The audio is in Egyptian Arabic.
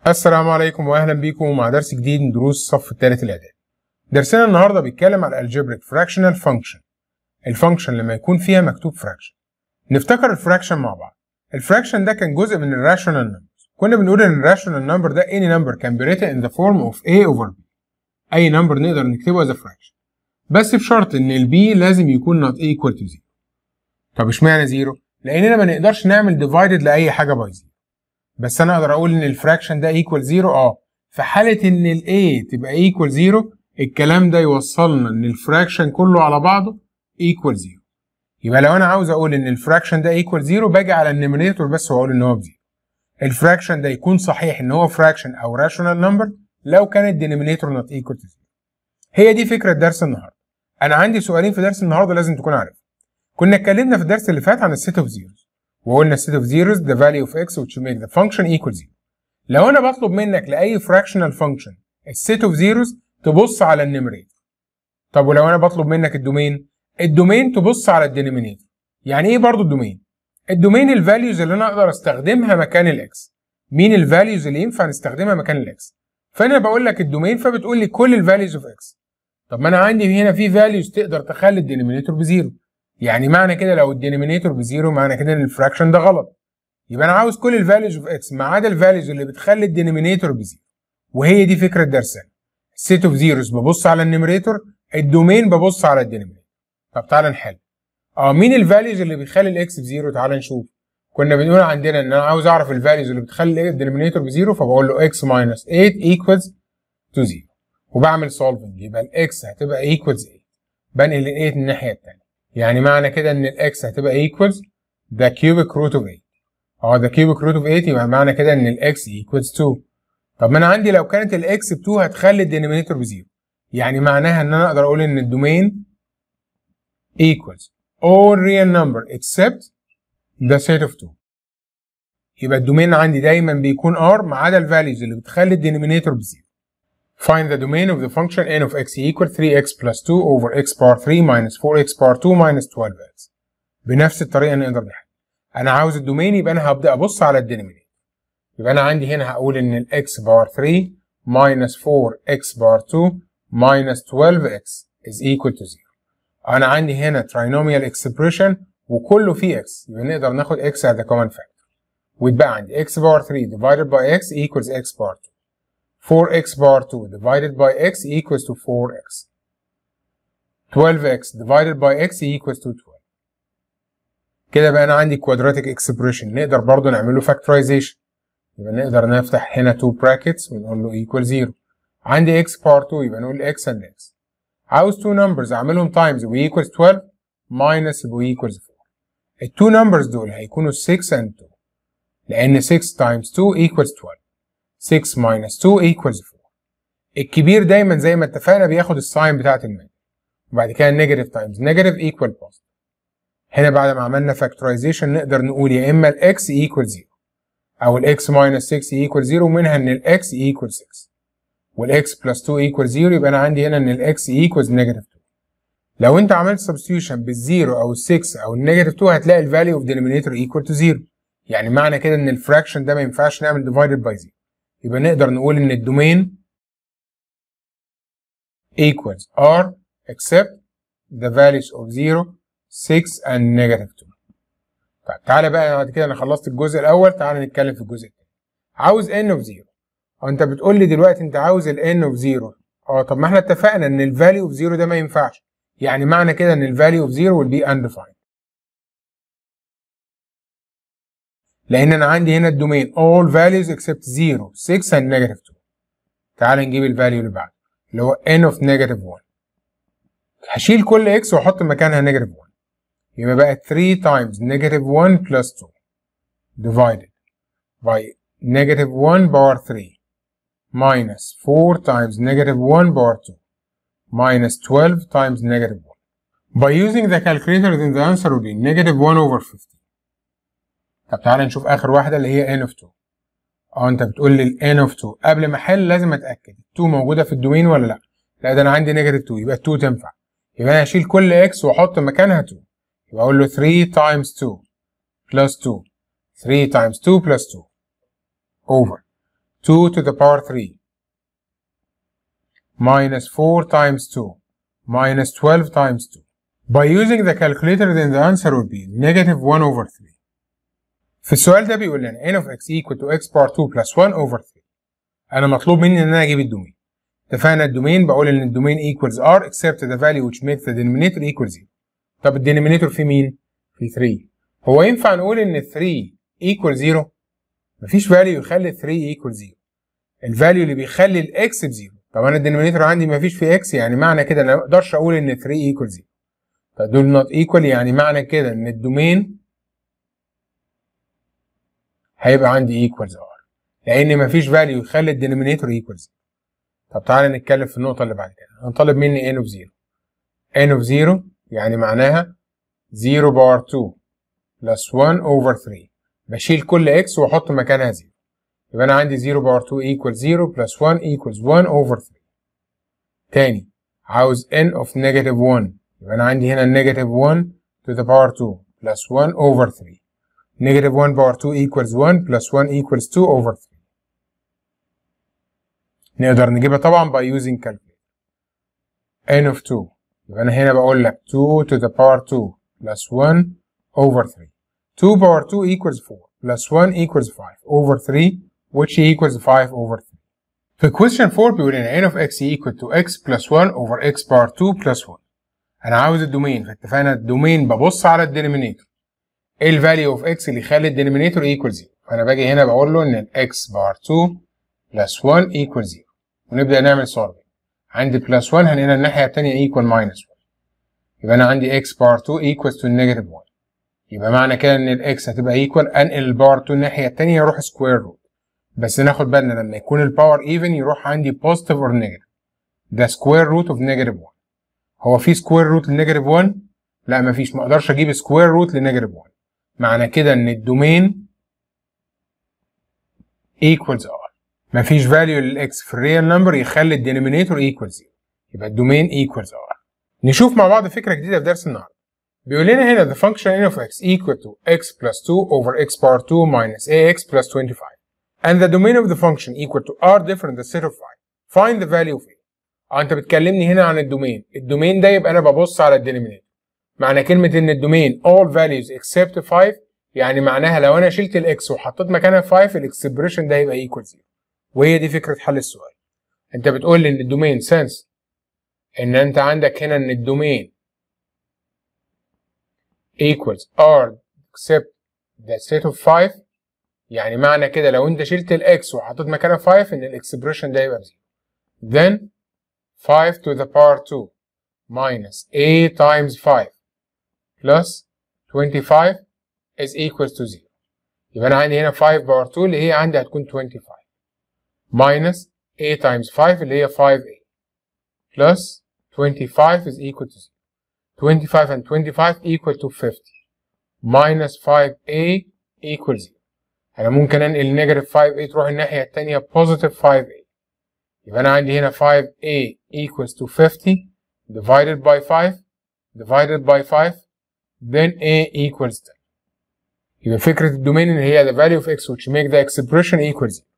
السلام عليكم واهلا بيكم مع درس جديد من دروس الصف الثالث الاعدادي. درسنا النهارده بيتكلم على الالجبريك فراكشنال فانكشن. الفانكشن لما يكون فيها مكتوب فراكشن. نفتكر الفراكشن مع بعض. الفراكشن ده كان جزء من الراشونال نمبرز. كنا بنقول ان الراشونال نمبر ده any number can be written in the form of a over b. اي نمبر نقدر نكتبه as a fraction. بس بشرط ان البي لازم يكون not equal to 0. طب اشمعنى 0؟ لاننا ما نقدرش نعمل divided لاي حاجه باي 0. بس انا اقدر اقول ان الفراكشن ده ايكوال زيرو اه في حاله ان الاي تبقى ايكوال زيرو الكلام ده يوصلنا ان الفراكشن كله على بعضه ايكوال زيرو يبقى لو انا عاوز اقول ان الفراكشن ده ايكوال زيرو باجي على النيميريتور بس واقول ان هو بزيرو الفراكشن ده يكون صحيح ان هو فراكشن او راشونال نمبر لو كان الدينومينيتور نوت ايكوال تو زيرو هي دي فكره درس النهارده انا عندي سؤالين في درس النهارده لازم تكون عارفهم كنا اتكلمنا في الدرس اللي فات عن السيت اوف زيروز وقلنا set of zeros the value of x which make the function equal zero. لو انا بطلب منك لاي fractional function السيت اوف zeros تبص على النيميريتور. طب ولو انا بطلب منك الدومين الدومين تبص على الدينومينيتور. يعني ايه برضو الدومين؟ الدومين الفاليوز اللي انا اقدر استخدمها مكان الاكس. مين الفاليوز اللي ينفع نستخدمها مكان الاكس؟ فانا بقول لك الدومين فبتقول لي كل الفاليوز اوف اكس. طب ما انا عندي هنا في فاليوز تقدر تخلي الدينومينيتور بزيرو. يعني معنى كده لو الدينومينيتور بزيرو معنى كده ان الفراكشن ده غلط يبقى انا عاوز كل الفاليوز اوف اكس ما عدا الفاليوز اللي بتخلي الدينومينيتور بزيرو وهي دي فكره درسنا السيت اوف زيروز ببص على النيميريتور الدومين ببص على الدينومينيتور طب تعالى نحل اه مين الفاليوز اللي بيخلي الاكس بزيرو تعالى نشوف كنا بنقول عندنا ان انا عاوز اعرف الفاليوز اللي بتخلي الدينومينيتور بزيرو فبقول له اكس ماينس 8 ايكوالز تو زيرو وبعمل سولفنج يبقى الاكس هتبقى ايكوالز 8 بنقل ال 8 الناحيه الثانيه يعني معنى كده ان الاكس هتبقى ايكوالز ذا كيوبيك روت اوف 8 اه ذا كيوبيك روت اوف 8 يبقى معنى كده ان الاكس ايكوالز 2 طب ما انا عندي لو كانت الاكس ب 2 هتخلي الدينومينيتور بزيرو يعني معناها ان انا اقدر اقول ان الدومين equals all real number except the set of 2 يبقى الدومين عندي دايما بيكون r ما عدا الفاليوز اللي بتخلي الدينومينيتور بزيرو Find the domain of the function n of x equal 3x plus 2 over x bar 3 minus 4x bar 2 minus 12x. بنفس الطريقة نقدر نحل. أنا عاوز الدومين يبقى أنا هبدأ أبص على الدينومينيتور. يبقى أنا عندي هنا هقول إن ال x bar 3 minus 4x bar 2 minus 12x is equal to 0. أنا عندي هنا trinomial expression وكله فيه x يبقى نقدر ناخد x as a common factor. ويتبقى عندي x bar 3 divided by x equals x bar 2. 4x bar 2 divided by x equals to 4x. 12x divided by x equals to 12. كده بقى أنا عندي quadratic expression نقدر برضو نعمله factorization. يبقى نقدر نفتح هنا 2 brackets ونقول له equal 0. عندي x bar 2 يبقى نقول x and x. عاوز 2 numbers أعملهم times يبقى equals 12 minus يبقى equals 4. ال 2 numbers دول هيكونوا 6 and 2. لأن 6 times 2 equals 12. 6 minus 2 equals 4 الكبير دايما زي ما اتفقنا بياخد الساين بتاعت الميجر وبعد كده نيجاتيف تايمز نيجاتيف ايكوال بوزيتيف هنا بعد ما عملنا فاكتورايزيشن نقدر نقول يا اما الاكس ايكوال 0 او الاكس ماينس 6 ايكوال 0 ومنها ان الاكس ايكوال 6 والاكس بلس 2 ايكوال 0 يبقى انا عندي هنا ان الاكس ايكوالز نيجاتيف 2 لو انت عملت سبستيوشن بالزيرو او ال6 او النيجاتيف 2 هتلاقي الفاليو اوف دينومينيتور ايكوال تو 0 يعني معنى كده ان الفراكشن ده ما ينفعش نعمل ديفايدد باي 0 يبقى نقدر نقول ان الدومين equals r except the values of 0 6 and negative 2 طيب تعالى بقى بعد كده انا خلصت الجزء الاول تعالى نتكلم في الجزء الثاني عاوز n of 0 اه انت بتقول لي دلوقتي انت عاوز ال n of 0 اه طب ما احنا اتفقنا ان الفاليو of 0 ده ما ينفعش يعني معنى كده ان الفاليو of 0 will be undefined لان انا عندي هنا الدومين all values except 0 6 and negative 2 تعال نجيب الفاليو اللي بعده اللي هو n of negative 1 هشيل كل x واحط مكانها negative 1 يبقى بقى 3 times negative 1 plus 2 divided by negative 1 bar 3 minus 4 times negative 1 bar 2 minus 12 times negative 1 by using the calculator then the answer will be negative 1 over 50 طب تعالى نشوف اخر واحده اللي هي n of 2 اه انت بتقول لي ال n of 2 قبل ما احل لازم اتاكد 2 موجوده في الدومين ولا لا لا ده انا عندي نيجاتيف 2 يبقى 2 تنفع يبقى انا هشيل كل x واحط مكانها 2 يبقى اقول له 3 times 2 plus 2 3 times 2 plus 2 over 2 to the power 3 minus 4 times 2 minus 12 times 2 by using the calculator then the answer would be negative 1 over 3 في السؤال ده بيقول لنا n of x equal to x bar 2 plus 1 over 3 انا مطلوب مني ان انا اجيب الدومين اتفقنا الدومين بقول ان الدومين equals r except the value which makes the denominator equal 0 طب الدينومينيتور في مين؟ في 3 هو ينفع نقول ان 3 equal 0 مفيش فاليو يخلي 3 equal 0 الفاليو اللي بيخلي الاكس بزيرو طب انا الدينومينيتور عندي مفيش فيه اكس يعني معنى كده انا ما اقدرش اقول ان 3 equal 0 فدول نوت ايكوال يعني معنى كده ان الدومين هيبقى عندي ايكوالز ار لان مفيش فاليو يخلي الدينومينيتور ايكوالز طب تعالى نتكلم في النقطه اللي بعد كده هنطلب مني n of 0 n of 0 يعني معناها 0 بار 2 بلس 1 اوفر 3 بشيل كل x واحط مكانها 0 يبقى انا عندي 0 بار 2 equals 0 بلس 1 equals 1 اوفر 3 تاني عاوز n of negative 1 يبقى انا عندي هنا negative 1 to the power 2 plus 1 over 3 negative 1 power 2 equals 1 plus 1 equals 2 over 3 نقدر نجيبها طبعا by using calculator n of 2 يبقى انا هنا بقول لك 2 to the power 2 plus 1 over 3 2 power 2 equals 4 plus 1 equals 5 over 3 which equals 5 over 3 في question 4 بيقول لنا n of x equal to x plus 1 over x power 2 plus 1 انا عاوز الدومين فاتفقنا الدومين ببص على الدينومينيتور ايه الفاليو اوف اكس اللي يخلي الدينومينيتور ايكوال 0 فانا باجي هنا بقول له ان الاكس بار 2 بلس 1 ايكوال 0 ونبدا نعمل سولفنج عندي بلس 1 هنقلها الناحيه الثانيه ايكوال ماينس 1 يبقى انا عندي اكس بار 2 ايكوال تو نيجاتيف 1 يبقى معنى كده ان الاكس هتبقى ايكوال انقل الباور 2 الناحيه الثانيه يروح سكوير روت بس ناخد بالنا لما يكون الباور ايفن يروح عندي بوزيتيف اور نيجاتيف ده سكوير روت اوف نيجاتيف 1 هو في سكوير روت لنيجاتيف 1 لا مفيش ما اقدرش اجيب سكوير روت لنيجاتيف 1 معنى كده ان الدومين equals r مفيش فاليو للاكس في الريال نمبر يخلي الدينومينيتور equals 0 يبقى الدومين equals r نشوف مع بعض فكره جديده في درس النهارده بيقول لنا هنا the function n of x equal to x plus 2 over x power 2 minus ax plus 25 and the domain of the function equal to r different the set of 5 find the value of a اه انت بتكلمني هنا عن الدومين الدومين ده يبقى انا ببص على الدينومينيتور معنى كلمه ان الدومين all values except 5 يعني معناها لو انا شلت الاكس وحطيت مكانها 5 الاكسبريشن ده هيبقى ايكوال 0 وهي دي فكره حل السؤال انت بتقول لي ان الدومين سنس ان انت عندك هنا ان الدومين equals r except the set of 5 يعني معنى كده لو انت شلت الاكس وحطيت مكانها 5 ان الاكسبريشن ده يبقى 0 then 5 to the power 2 minus a times 5 plus 25 is equals to 0 يبقى أنا عندي هنا 5 باور 2 اللي هي عندي هتكون 25 minus a times 5 اللي هي 5a plus 25 is equal to 0 25 and 25 equal to 50 minus 5a equals 0 أنا ممكن أنقل نيجاتيف 5a تروح الناحية التانية positive 5a يبقى أنا عندي هنا 5a equals to 50 divided by 5 divided by 5 then a equals 10 يبقى فكرة الدومين إن هي the value of x which make the expression equals 0